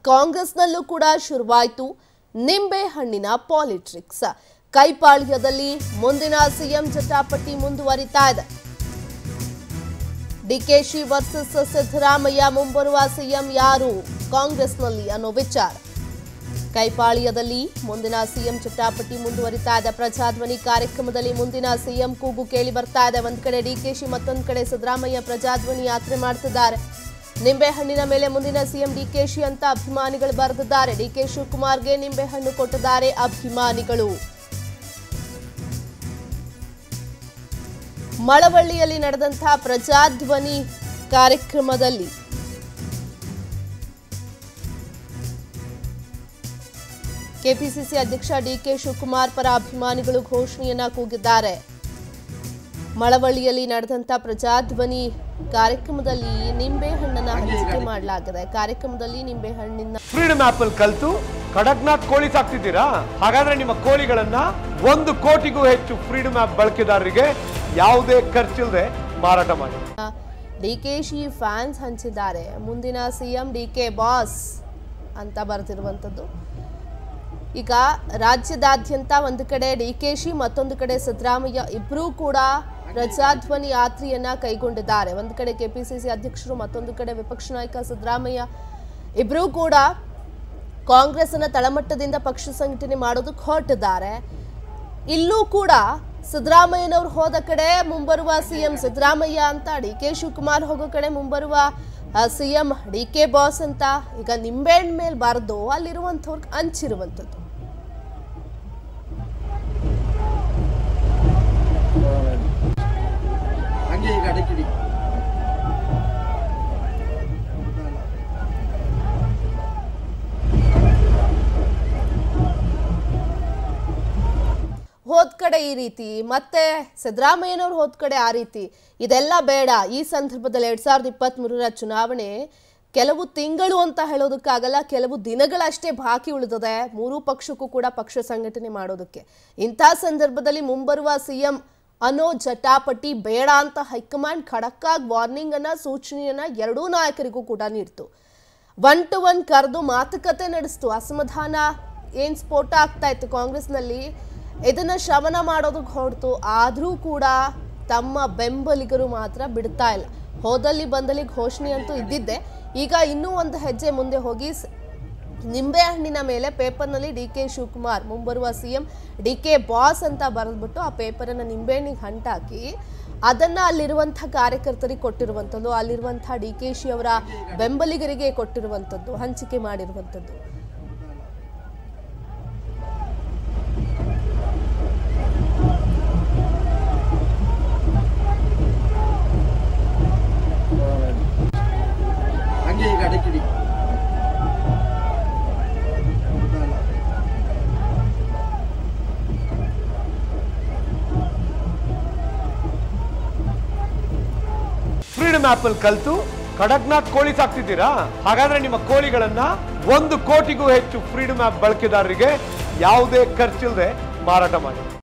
ಕಾಂಗ್ರೆಸ್ನಲ್ಲೂ ಕೂಡ ಶುರುವಾಯಿತು ನಿಂಬೆ ಹಣ್ಣಿನ ಪಾಲಿಟ್ರಿಕ್ಸ್ ಕೈಪಾಳ್ಯದಲ್ಲಿ ಮುಂದಿನ ಸಿಎಂ ಜಟಾಪಟಿ ಮುಂದುವರಿತಾ ಇದೆ ಡಿಕೆಶಿ ವರ್ಸಸ್ ಸಿದ್ದರಾಮಯ್ಯ ಮುಂಬರುವ ಸಿಎಂ ಯಾರು ಕಾಂಗ್ರೆಸ್ನಲ್ಲಿ ಅನ್ನೋ ವಿಚಾರ ಕೈಪಾಳ್ಯದಲ್ಲಿ ಮುಂದಿನ ಸಿಎಂ ಚಟಾಪಟಿ ಮುಂದುವರಿತಾ ಇದೆ ಪ್ರಜಾಧ್ವನಿ ಕಾರ್ಯಕ್ರಮದಲ್ಲಿ ಮುಂದಿನ ಸಿಎಂ ಕೂಗು ಕೇಳಿ ಬರ್ತಾ ಇದೆ ಒಂದ್ ಕಡೆ ಡಿಕೆಶಿ ಮತ್ತೊಂದ್ ಕಡೆ ಸಿದ್ದರಾಮಯ್ಯ ಪ್ರಜಾಧ್ವನಿ ಯಾತ್ರೆ ಮಾಡ್ತಿದ್ದಾರೆ ನಿಂಬೆ ಹಣ್ಣಿನ ಮೇಲೆ ಮುಂದಿನ ಸಿಎಂ ಡಿಕೆಶಿ ಅಂತ ಅಭಿಮಾನಿಗಳು ಬರೆದಿದ್ದಾರೆ ಡಿಕೆ ಶಿವಕುಮಾರ್ಗೆ ನಿಂಬೆ ಹಣ್ಣು ಕೊಟ್ಟಿದ್ದಾರೆ ಅಭಿಮಾನಿಗಳು ಮಳವಳ್ಳಿಯಲ್ಲಿ ನಡೆದಂತಹ ಪ್ರಜಾಧ್ವನಿ ಕಾರ್ಯಕ್ರಮದಲ್ಲಿ ಕೆಪಿಸಿಸಿ ಅಧ್ಯಕ್ಷ ಡಿಕೆ ಶಿವಕುಮಾರ್ ಪರ ಅಭಿಮಾನಿಗಳು ಘೋಷಣೆಯನ್ನ ಕೂಗಿದ್ದಾರೆ ಮಳವಳ್ಳಿಯಲ್ಲಿ ನಡೆದಂತ ಪ್ರಜಾಧ್ವನಿ ಕಾರ್ಯಕ್ರಮದಲ್ಲಿ ನಿಂಬೆ ಹಣ್ಣನ್ನ ಹಂಚಿಕೆ ಮಾಡಲಾಗಿದೆ ಕಾರ್ಯಕ್ರಮದಲ್ಲಿ ನಿಂಬೆ ಹಣ್ಣಿನ ಫ್ರೀಡಮ್ ಆಪ್ ಅಲ್ಲಿ ಕಲ್ತು ಕಡಕ್ನಾಥ್ ಕೋಳಿ ಸಾಕ್ತಿದ್ದೀರಾ ಹಾಗಾದ್ರೆ ನಿಮ್ಮ ಕೋಳಿಗಳನ್ನ ಒಂದು ಕೋಟಿಗೂ ಹೆಚ್ಚು ಫ್ರೀಡಮ್ ಆಪ್ ಬಳಕೆದಾರರಿಗೆ ಯಾವುದೇ ಖರ್ಚಿಲ್ಲದೆ ಮಾರಾಟ ಮಾಡಿ ಡಿಕೆಶಿ ಫ್ಯಾನ್ಸ್ ಹಂಚಿದ್ದಾರೆ ಮುಂದಿನ ಸಿಎಂ ಡಿಕೆ ಬಾಸ್ ಅಂತ ಬರೆದಿರುವಂಥದ್ದು ಈಗ ರಾಜ್ಯದಾದ್ಯಂತ ಒಂದು ಕಡೆ ಡಿಕೆಶಿ ಮತ್ತೊಂದು ಕಡೆ ಸಿದ್ದರಾಮಯ್ಯ ಇಬ್ಬರೂ ಕೂಡ ಪ್ರಜಾಧ್ವನಿ ಯಾತ್ರೆಯನ್ನ ಕೈಗೊಂಡಿದ್ದಾರೆ ಒಂದು ಕಡೆ ಕೆಪಿಸಿಸಿ ಅಧ್ಯಕ್ಷರು ಮತ್ತೊಂದು ಕಡೆ ವಿಪಕ್ಷ ನಾಯಕ ಸಿದ್ದರಾಮಯ್ಯ ಇಬ್ಬರೂ ಕೂಡ ಕಾಂಗ್ರೆಸ್ನ ತಳಮಟ್ಟದಿಂದ ಪಕ್ಷ ಸಂಘಟನೆ ಮಾಡೋದಕ್ಕೆ ಹೊರಟಿದ್ದಾರೆ ಇಲ್ಲೂ ಕೂಡ ಸಿದ್ದರಾಮಯ್ಯನವ್ರು ಹೋದ ಕಡೆ ಮುಂಬರುವ ಸಿಎಂ ಸಿದ್ದರಾಮಯ್ಯ ಅಂತ ಡಿ ಕೆ ಶಿವಕುಮಾರ್ ಹೋಗೋ ಕಡೆ ಮುಂಬರುವ ಸಿಎಂ ಡಿ ಕೆ ಬಾಸ್ ಅಂತ ಈಗ ನಿಂಬೆಹಣ್ಣು ಮೇಲೆ ಬರೆದು ಅಲ್ಲಿರುವಂಥವ್ರಿಗೆ ಹಂಚಿರುವಂಥದ್ದು ಹಂಗೆ ಈಗ ಅಡಕಿಡಿ ಹೋದ ಕಡೆ ಈ ರೀತಿ ಮತ್ತೆ ಸಿದ್ದರಾಮಯ್ಯನವ್ರು ಹೋದ ಕಡೆ ಆ ರೀತಿ ಇದೆಲ್ಲ ಬೇಡ ಈ ಸಂದರ್ಭದಲ್ಲಿ ಎರಡ್ ಸಾವಿರದ ಇಪ್ಪತ್ತ್ ಮೂರರ ಚುನಾವಣೆ ಕೆಲವು ತಿಂಗಳು ಅಂತ ಹೇಳೋದಕ್ಕಾಗಲ್ಲ ಕೆಲವು ದಿನಗಳಷ್ಟೇ ಬಾಕಿ ಉಳಿದಿದೆ ಮೂರೂ ಪಕ್ಷಕ್ಕೂ ಕೂಡ ಪಕ್ಷ ಸಂಘಟನೆ ಮಾಡೋದಕ್ಕೆ ಇಂಥ ಸಂದರ್ಭದಲ್ಲಿ ಮುಂಬರುವ ಸಿಎಂ ಅನ್ನೋ ಜಟಾಪಟಿ ಬೇಡ ಅಂತ ಹೈಕಮಾಂಡ್ ಖಡಕ್ಕಾಗಿ ವಾರ್ನಿಂಗ್ ಅನ್ನ ಸೂಚನೆಯನ್ನ ಎರಡೂ ನಾಯಕರಿಗೂ ಕೂಡ ನೀಡ್ತು ಒನ್ ಟು ಒನ್ ಕರೆದು ಮಾತುಕತೆ ನಡೆಸ್ತು ಅಸಮಾಧಾನ ಏನ್ ಸ್ಫೋಟ ಆಗ್ತಾ ಇತ್ತು ಕಾಂಗ್ರೆಸ್ನಲ್ಲಿ ಇದನ್ನ ಶಮನ ಮಾಡೋದಕ್ಕೆ ಹೊರತು ಆದರೂ ಕೂಡ ತಮ್ಮ ಬೆಂಬಲಿಗರು ಮಾತ್ರ ಬಿಡ್ತಾ ಇಲ್ಲ ಹೋದಲ್ಲಿ ಬಂದಲ್ಲಿ ಘೋಷಣೆ ಅಂತೂ ಇದ್ದಿದ್ದೆ ಈಗ ಇನ್ನೂ ಒಂದು ಹೆಜ್ಜೆ ಮುಂದೆ ಹೋಗಿ ಸ್- ನಿಂಬೆಹಣ್ಣಿನ ಮೇಲೆ ಪೇಪರ್ನಲ್ಲಿ ಡಿ ಕೆ ಶಿವಕುಮಾರ್ ಮುಂಬರುವ C M D K boss ಅಂತ ಬರೆದ್ಬಿಟ್ಟು ಆ ಪೇಪರನ್ನು ನಿಂಬೆಹಣ್ಣಿಗೆ ಹಂಟಾಕಿ ಅದನ್ನ ಅಲ್ಲಿರುವಂಥ ಕಾರ್ಯಕರ್ತರಿಗೆ ಕೊಟ್ಟಿರುವಂಥದ್ದು ಅಲ್ಲಿರುವಂಥ ಡಿ ಕೆ ಶಿ ಅವರ ಬೆಂಬಲಿಗರಿಗೆ ಕೊಟ್ಟಿರುವಂಥದ್ದು ಹಂಚಿಕೆ ಮಾಡಿರುವಂಥದ್ದು ಹಂಗೆ ಈಗ ಅಡಕಿಡಿ ಫ್ರೀಡಮ್ ಆಪ್ ಅಲ್ಲಿ ಕಲ್ತು ಕಡಕ್ನಾಥ್ ಕೋಳಿ ಸಾಕ್ತಿದ್ದೀರಾ ಹಾಗಾದ್ರೆ ನಿಮ್ಮ ಕೋಳಿಗಳನ್ನ ಒಂದು ಕೋಟಿಗೂ ಹೆಚ್ಚು ಫ್ರೀಡಮ್ ಆಪ್ ಬಳಕೆದಾರರಿಗೆ ಯಾವುದೇ ಖರ್ಚಿಲ್ಲದೆ ಮಾರಾಟ ಮಾಡಿ